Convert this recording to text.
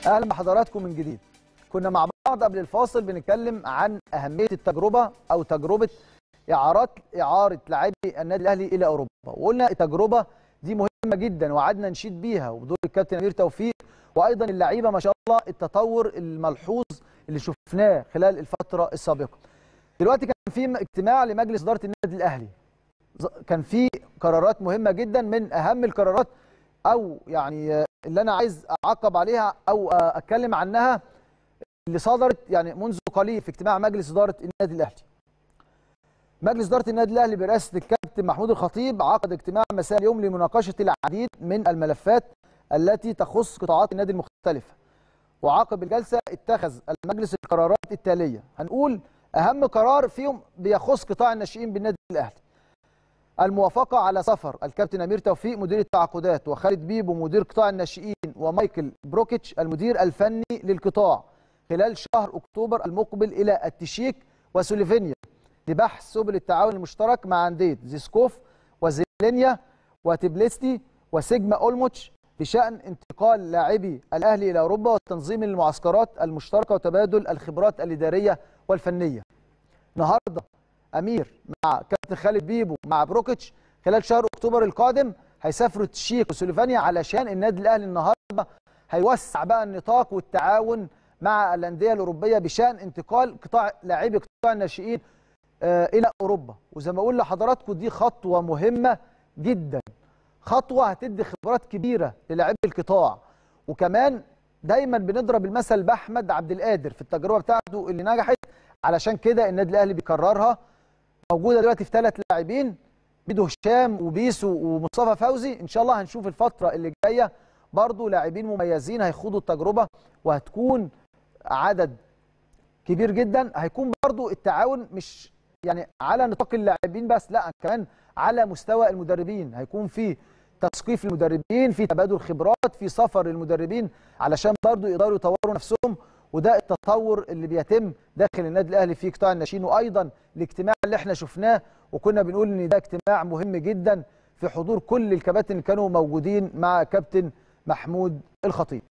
اهلا بحضراتكم من جديد كنا مع بعض قبل الفاصل بنتكلم عن اهميه التجربه او تجربه اعارات اعاره لاعبي النادي الاهلي الى اوروبا وقلنا التجربه دي مهمه جدا وقعدنا نشيد بيها وبدور الكابتن امير توفيق وايضا اللعيبه ما شاء الله التطور الملحوظ اللي شفناه خلال الفتره السابقه دلوقتي كان في اجتماع لمجلس اداره النادي الاهلي كان في قرارات مهمه جدا من اهم القرارات او يعني اللي انا عايز اعقب عليها او اتكلم عنها اللي صدرت يعني منذ قليل في اجتماع مجلس اداره النادي الاهلي. مجلس اداره النادي الاهلي برئاسه الكابتن محمود الخطيب عقد اجتماع مساء اليوم لمناقشه العديد من الملفات التي تخص قطاعات النادي المختلفه. وعقب الجلسه اتخذ المجلس القرارات التاليه، هنقول اهم قرار فيهم بيخص قطاع الناشئين بالنادي الاهلي. الموافقة على سفر الكابتن أمير توفيق مدير التعاقدات وخالد بيبو مدير قطاع الناشئين ومايكل بروكيتش المدير الفني للقطاع خلال شهر أكتوبر المقبل إلى التشيك وسلوفينيا لبحث سبل التعاون المشترك مع أندية زيسكوف وزيلينيا وتبليستي وسيجما أولموتش بشأن انتقال لاعبي الأهلي إلى أوروبا وتنظيم المعسكرات المشتركة وتبادل الخبرات الإدارية والفنية النهارده امير مع كابتن خالد بيبو مع بروكيتش خلال شهر اكتوبر القادم هيسافروا تشيك وسلوفانيا علشان النادي الاهلي النهارده هيوسع بقى النطاق والتعاون مع الانديه الاوروبيه بشان انتقال قطاع لاعبي قطاع الناشئين آه الى اوروبا وزي ما اقول لحضراتكم دي خطوه مهمه جدا خطوه هتدي خبرات كبيره للاعبي القطاع وكمان دايما بنضرب المثل باحمد عبد القادر في التجربه بتاعته اللي نجحت علشان كده النادي الاهلي بيكررها موجوده دلوقتي في ثلاث لاعبين ميدو هشام وبيسو ومصطفى فوزي ان شاء الله هنشوف الفتره اللي جايه برضو لاعبين مميزين هيخوضوا التجربه وهتكون عدد كبير جدا هيكون برضو التعاون مش يعني على نطاق اللاعبين بس لا كمان على مستوى المدربين هيكون في تثقيف للمدربين في تبادل خبرات في سفر للمدربين علشان برضو يقدروا يطوروا نفسهم وده التطور اللي بيتم داخل النادي الاهلي في قطاع الناشئين وايضا الاجتماع اللي احنا شفناه وكنا بنقول ان ده اجتماع مهم جدا في حضور كل الكباتن اللي كانوا موجودين مع كابتن محمود الخطيب